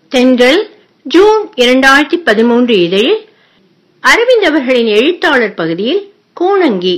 தென்றல் ஜூன் இரண்டாயிரத்தி பதிமூன்று இதழில் அரவிந்த் அவர்களின் எழுத்தாளர் பகுதியில் கூனங்கி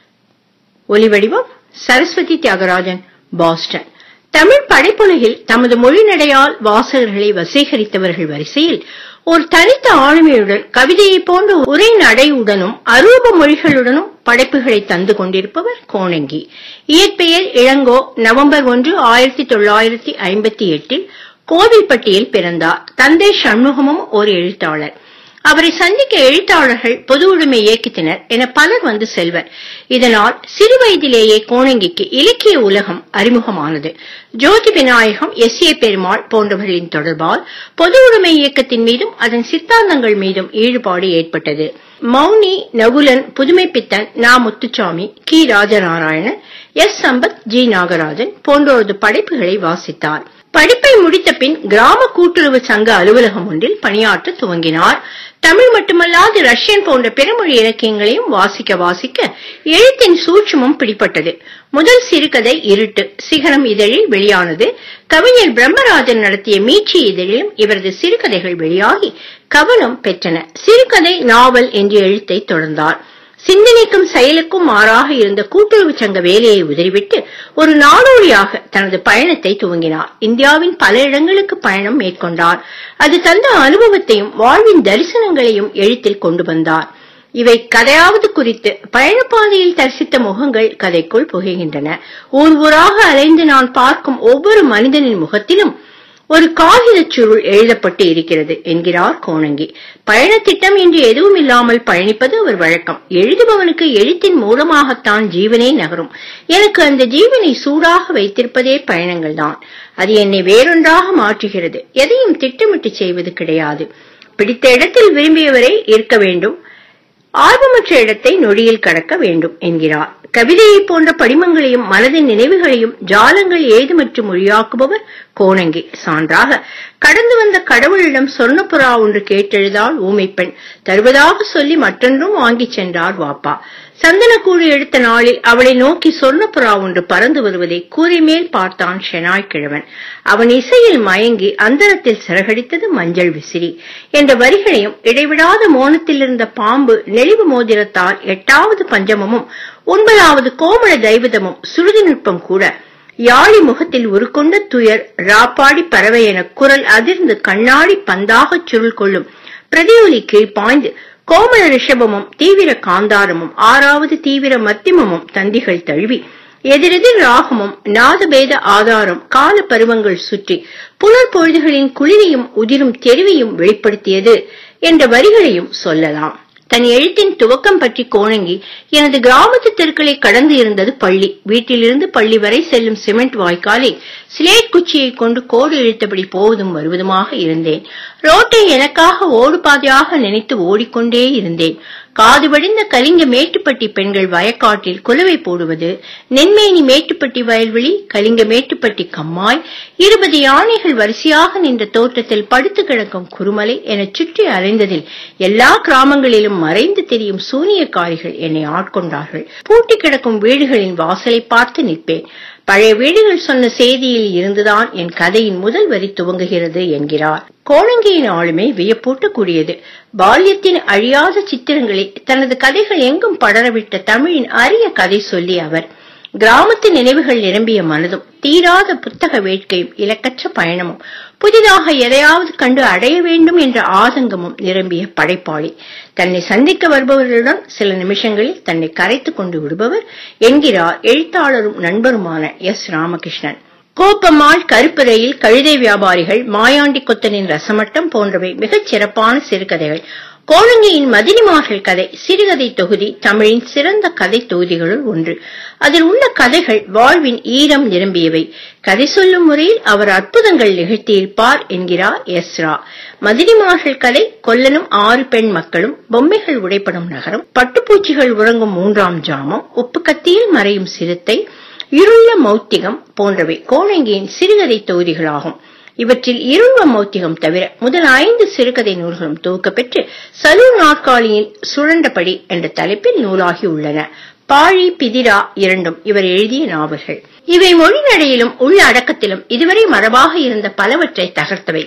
ஒலிவடிவம் சரஸ்வதி தியாகராஜன் பாஸ்டன் தமிழ் படைப்புலகில் தமது மொழிநடையால் வாசகர்களை வசீகரித்தவர்கள் வரிசையில் ஒரு தனித்த ஆளுமையுடன் கவிதையைப் போன்ற உரை நடையுடனும் அரூப மொழிகளுடனும் படைப்புகளை தந்து கொண்டிருப்பவர் கோணங்கி இயற்பெயர் இளங்கோ நவம்பர் ஒன்று ஆயிரத்தி தொள்ளாயிரத்தி ஐம்பத்தி எட்டில் கோவில்பட்டியில் பிறந்தார் தந்தை சண்முகமும் ஒரு எழுத்தாளர் அவரை சந்திக்க எழுத்தாளர்கள் பொது உடைமை இயக்கத்தினர் என பலர் வந்து செல்வர் இதனால் சிறு வயதிலேயே கோணங்கிக்கு இலக்கிய உலகம் அறிமுகமானது ஜோதி விநாயகம் எஸ் ஏ பெருமாள் போன்றவர்களின் தொடர்பால் பொது உடைமை இயக்கத்தின் மீதும் அதன் சித்தாந்தங்கள் மீதும் ஈடுபாடு ஏற்பட்டது மௌனி நகுலன் புதுமைப்பித்தன் நா முத்துச்சாமி கி ராஜநாராயணன் எஸ் சம்பத் ஜி நாகராஜன் போன்றோரது படைப்புகளை வாசித்தார் படிப்பை முடித்த பின் கிராம கூட்டுறவு சங்க அலுவலகம் ஒன்றில் பணியாற்ற துவங்கினார் தமிழ் மட்டுமல்லாது ரஷ்யன் போன்ற பிறமொழி இலக்கியங்களையும் வாசிக்க வாசிக்க எழுத்தின் சூட்சமும் பிடிபட்டது முதல் சிறுகதை இருட்டு சிகரம் இதழில் வெளியானது கவிஞர் பிரம்மராஜன் நடத்திய மீட்சி இதழிலும் இவரது சிறுகதைகள் வெளியாகி கவனம் பெற்றன சிறுகதை நாவல் என்ற எழுத்தை தொடர்ந்தார் சிந்தனைக்கும் செயலுக்கும் மாறாக இருந்த கூட்டுறவு சங்க வேலையை உதறிவிட்டு ஒரு நாடோடியாக தனது பயணத்தை துவங்கினார் இந்தியாவின் பல இடங்களுக்கு பயணம் மேற்கொண்டார் அது தந்த அனுபவத்தையும் வாழ்வின் தரிசனங்களையும் எழுத்தில் கொண்டு வந்தார் இவை கதையாவது குறித்து பயணப்பாதையில் தரிசித்த முகங்கள் கதைக்குள் புகைகின்றன ஊர் ஊராக அலைந்து நான் பார்க்கும் ஒவ்வொரு மனிதனின் முகத்திலும் ஒரு காகிதச் சுருள் எழுதப்பட்டு இருக்கிறது என்கிறார் கோணங்கி பயணத்திட்டம் என்று எதுவும் இல்லாமல் பயணிப்பது அவர் வழக்கம் எழுதுபவனுக்கு எழுத்தின் மூலமாகத்தான் ஜீவனே நகரும் எனக்கு அந்த ஜீவனை சூடாக வைத்திருப்பதே பயணங்கள் தான் அது என்னை வேறொன்றாக மாற்றுகிறது எதையும் திட்டமிட்டு செய்வது கிடையாது பிடித்த இடத்தில் விரும்பியவரை இருக்க வேண்டும் ஆர்வமற்ற இடத்தை நொடியில் கடக்க வேண்டும் என்கிறார் கவிதையை போன்ற படிமங்களையும் மனதின் நினைவுகளையும் ஜாலங்கள் ஏதுமற்று மொழியாக்குபவர் கோணங்கி சான்றாக கடந்து வந்த கடவுளிடம் சொர்ணப்புறா ஒன்று கேட்டெழுதால் ஊமைப்பெண் தருவதாக சொல்லி மற்றொன்றும் வாங்கிச் சென்றார் வாப்பா சந்தனக்கூடு எடுத்த நாளில் அவளை நோக்கி சொர்ணப்புறா ஒன்று பறந்து வருவதை கூரை மேல் பார்த்தான் ஷெனாய் கிழவன் அவன் இசையில் மயங்கி அந்தரத்தில் சிறகடித்தது மஞ்சள் விசிறி என்ற வரிகளையும் இடைவிடாத மோனத்தில் இருந்த பாம்பு நெளிவு மோதிரத்தால் எட்டாவது பஞ்சமமும் ஒன்பதாவது கோமள தைவதமும் சுருதி நுட்பம் கூட யாழி முகத்தில் உருக்கொண்ட துயர் ராப்பாடி பறவை என குரல் அதிர்ந்து கண்ணாடி பந்தாகச் சுருள் கொள்ளும் பிரதியொலி கீழ் பாய்ந்து கோமள ரிஷபமும் தீவிர காந்தாரமும் ஆறாவது தீவிர மத்தியமும் தந்திகள் தழுவி எதிரெதிர் ராகமும் நாதபேத ஆதாரம் கால பருவங்கள் சுற்றி புலர் பொழுதுகளின் குளிரையும் உதிரும் தெரிவையும் வெளிப்படுத்தியது என்ற வரிகளையும் சொல்லலாம் தன் எழுத்தின் துவக்கம் பற்றி கோணங்கி எனது கிராமத்து தெருக்களை கடந்து இருந்தது பள்ளி வீட்டிலிருந்து பள்ளி வரை செல்லும் சிமெண்ட் வாய்க்காலை சிலேட் குச்சியை கொண்டு கோடு இழுத்தபடி போவதும் வருவதுமாக இருந்தேன் ரோட்டை எனக்காக ஓடு பாதையாக நினைத்து ஓடிக்கொண்டே இருந்தேன் காது வடிந்த கலிங்க மேட்டுப்பட்டி பெண்கள் வயக்காட்டில் குலவை போடுவது நென்மேனி மேட்டுப்பட்டி வயல்வெளி கலிங்க மேட்டுப்பட்டி கம்மாய் இருபது யானைகள் வரிசையாக நின்ற தோட்டத்தில் படுத்து கிடக்கும் குருமலை என சுற்றி அலைந்ததில் எல்லா கிராமங்களிலும் மறைந்து தெரியும் சூனியக்காரிகள் என்னை ஆட்கொண்டார்கள் பூட்டி கிடக்கும் வீடுகளின் வாசலை பார்த்து நிற்பேன் பழைய வீடுகள் சொன்ன செய்தியில் இருந்துதான் என் கதையின் முதல் வரி துவங்குகிறது என்கிறார் கோணங்கியின் ஆளுமை வியப்பூட்டக்கூடியது பால்யத்தின் அழியாத சித்திரங்களை தனது கதைகள் எங்கும் படரவிட்ட தமிழின் அரிய கதை சொல்லி அவர் கிராமத்து நினைவுகள் நிரம்பிய மனதும் தீராத புத்தக வேட்கையும் இலக்கற்ற பயணமும் புதிதாக எதையாவது கண்டு அடைய வேண்டும் என்ற ஆதங்கமும் நிரம்பிய படைப்பாளி தன்னை சந்திக்க வருபவர்களுடன் சில நிமிஷங்களில் தன்னை கரைத்துக் கொண்டு விடுபவர் என்கிறார் எழுத்தாளரும் நண்பருமான எஸ் ராமகிருஷ்ணன் கோப்பம்மாள் கருப்பு ரயில் கழுதை வியாபாரிகள் மாயாண்டி கொத்தனின் ரசமட்டம் போன்றவை மிகச் சிறப்பான சிறுகதைகள் கோணங்கியின் மதினிமார்கள் கதை சிறுகதை தொகுதி தமிழின் சிறந்த கதை தொகுதிகளுள் ஒன்று அதில் உள்ள கதைகள் வாழ்வின் ஈரம் நிரம்பியவை கதை சொல்லும் முறையில் அவர் அற்புதங்கள் நிகழ்த்தியிருப்பார் என்கிறார் எஸ் ரா மதினிமார்கள் கதை கொல்லனும் ஆறு பெண் மக்களும் பொம்மைகள் உடைப்படும் நகரம் பட்டுப்பூச்சிகள் உறங்கும் மூன்றாம் ஜாமம் உப்பு கத்தியில் மறையும் சிறுத்தை இருள மௌத்திகம் போன்றவை கோணங்கியின் சிறுகதை தொகுதிகளாகும் இவற்றில் இருள்வ மௌத்திகம் தவிர முதல் ஐந்து சிறுகதை நூல்களும் துவக்கப்பெற்று சலூர் நாற்காலியில் சுழண்டபடி என்ற தலைப்பில் நூலாகி உள்ளன பாழி பிதிரா இரண்டும் இவர் எழுதிய நாவல்கள் இவை மொழி நடையிலும் உள்ள அடக்கத்திலும் இதுவரை மரபாக இருந்த பலவற்றை தகர்த்தவை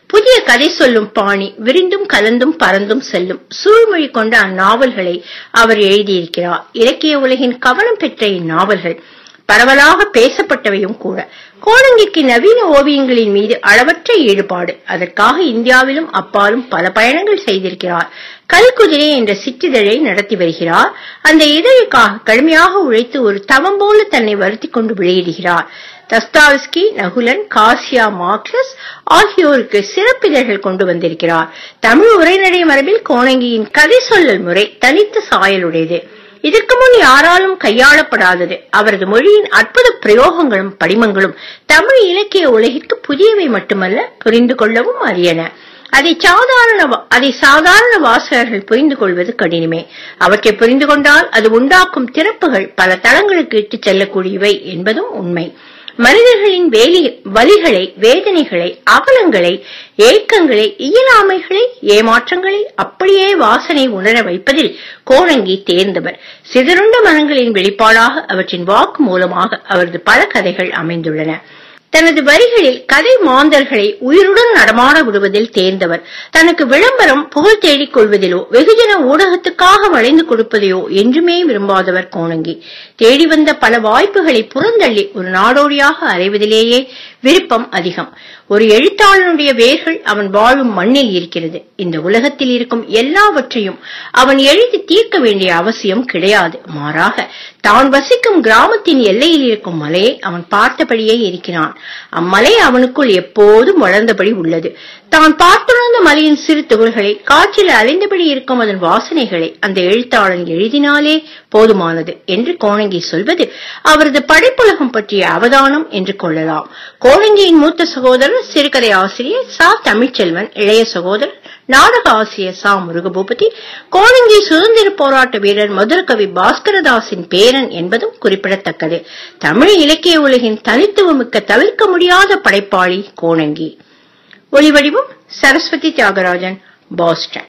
புதிய கதை சொல்லும் பாணி விரிந்தும் கலந்தும் பறந்தும் செல்லும் சூழ்மொழி கொண்ட அந்நாவல்களை அவர் எழுதியிருக்கிறார் இலக்கிய உலகின் கவனம் பெற்ற இந்நாவல்கள் பரவலாக பேசப்பட்டவையும் கூட கோணங்கிக்கு நவீன ஓவியங்களின் மீது அளவற்ற ஈடுபாடு அதற்காக இந்தியாவிலும் அப்பாலும் பல பயணங்கள் செய்திருக்கிறார் கல்குதிரை என்ற சிற்றிதழை நடத்தி வருகிறார் அந்த இதழுக்காக கடுமையாக உழைத்து ஒரு தவம் போல தன்னை வருத்திக் கொண்டு வெளியிடுகிறார் தஸ்தாவஸ்கி நகுலன் காசியா மார்க்லஸ் ஆகியோருக்கு சிறப்பிதழ்கள் கொண்டு வந்திருக்கிறார் தமிழ் உரைநடை மரபில் கோணங்கியின் கதை சொல்லல் முறை தனித்த சாயலுடையது இதற்கு முன் யாராலும் கையாளப்படாதது அவரது மொழியின் அற்புத பிரயோகங்களும் படிமங்களும் தமிழ் இலக்கிய உலகிற்கு புதியவை மட்டுமல்ல புரிந்து கொள்ளவும் அரியன அதை சாதாரண அதை சாதாரண வாசகர்கள் புரிந்து கொள்வது கடினமே அவற்றை புரிந்து கொண்டால் அது உண்டாக்கும் திறப்புகள் பல தளங்களுக்கு இட்டுச் செல்லக்கூடியவை என்பதும் உண்மை மனிதர்களின் வேலி வலிகளை வேதனைகளை அவலங்களை ஏக்கங்களை இயலாமைகளை ஏமாற்றங்களை அப்படியே வாசனை உணர வைப்பதில் கோணங்கி தேர்ந்தவர் சிதறுண்ட மனங்களின் வெளிப்பாடாக அவற்றின் வாக்கு மூலமாக அவரது பல கதைகள் அமைந்துள்ளன தனது வரிகளில் கதை மாந்தர்களை உயிருடன் நடமாட விடுவதில் தேர்ந்தவர் தனக்கு விளம்பரம் புகழ் தேடிக் கொள்வதிலோ வெகுஜன ஊடகத்துக்காக வளைந்து கொடுப்பதையோ என்றுமே விரும்பாதவர் கோணங்கி தேடி வந்த பல வாய்ப்புகளை புறந்தள்ளி ஒரு நாடோடியாக அறைவதிலேயே விருப்பம் அதிகம் ஒரு எழுத்தாளனுடைய வேர்கள் அவன் வாழும் மண்ணில் இருக்கிறது இந்த உலகத்தில் இருக்கும் எல்லாவற்றையும் அவன் எழுதி தீர்க்க வேண்டிய அவசியம் கிடையாது மாறாக தான் வசிக்கும் கிராமத்தின் எல்லையில் இருக்கும் மலையை அவன் பார்த்தபடியே இருக்கிறான் அம்மலை அவனுக்குள் எப்போதும் வளர்ந்தபடி உள்ளது தான் பார்த்துணர்ந்த மலையின் சிறு துகள்களை காற்றில் அலைந்தபடி இருக்கும் அதன் வாசனைகளை அந்த எழுத்தாளன் எழுதினாலே போதுமானது என்று கோணங்கி சொல்வது அவரது படைப்புலகம் பற்றிய அவதானம் என்று கொள்ளலாம் கோணங்கியின் மூத்த சகோதரர் சிறுகதை ஆசிரியர் சா தமிழ்ச்செல்வன் இளைய சகோதரர் நாடக ஆசிரியர் சா முருகபூபதி கோணங்கி சுதந்திர போராட்ட வீரர் மதுரகவி பாஸ்கரதாசின் பேரன் என்பதும் குறிப்பிடத்தக்கது தமிழ் இலக்கிய உலகின் தனித்துவமிக்க தவிர்க்க முடியாத படைப்பாளி கோணங்கி ஒளிவடிவம் சரஸ்வதி தியாகராஜன் பாஸ்டன்